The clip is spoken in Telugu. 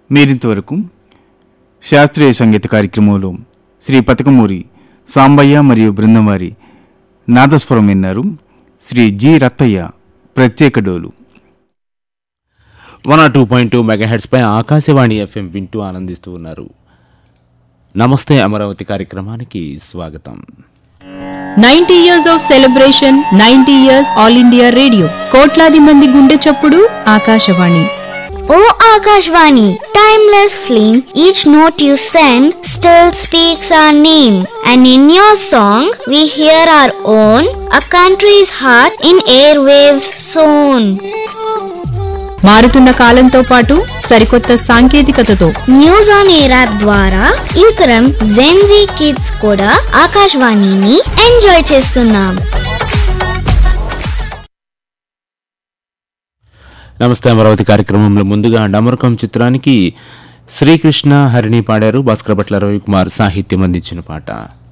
మీరింతవరకు శాస్త్రీయ సంగీత కార్యక్రమంలో శ్రీ పతకమూరి సాంబయ్య మరియు బృందం వారి నాదస్వరం విన్నారు శ్రీ జి రత్తయ్య ప్రత్యేక డోలు one R two point two megahertz పై ఆకాశవాణి ఎఫ్ఎం వింటూ ఆనందిస్తూ ఉన్నారు నమస్తే అమరావతి కార్యక్రమానికి స్వాగతం ninety years of celebration ninety years All India Radio కోట్లాది మంది గుండె చప్పుడు Akashvani O Akashvani, timeless flame, each note you send still speaks our name. And in your song, we hear our own, a country's heart in airwaves sown. మారుతున్న కాలంతో పాటు సరికొత్త సాంకేతికతతో న్యూస్ ఆన్ ఎయిర్ యాప్ ద్వారా ఈ తరం జెన్జీ కిడ్స్ కూడా ఆకాశవాణిని ఎంజాయ్ చేస్తున్నాం నమస్తే అమరావతి కార్యక్రమంలో ముందుగా డమరకం చిత్రానికి శ్రీకృష్ణ హరిణి పాడారు భాస్కర్ భట్ల రవికుమార్ సాహిత్యం అందించిన పాట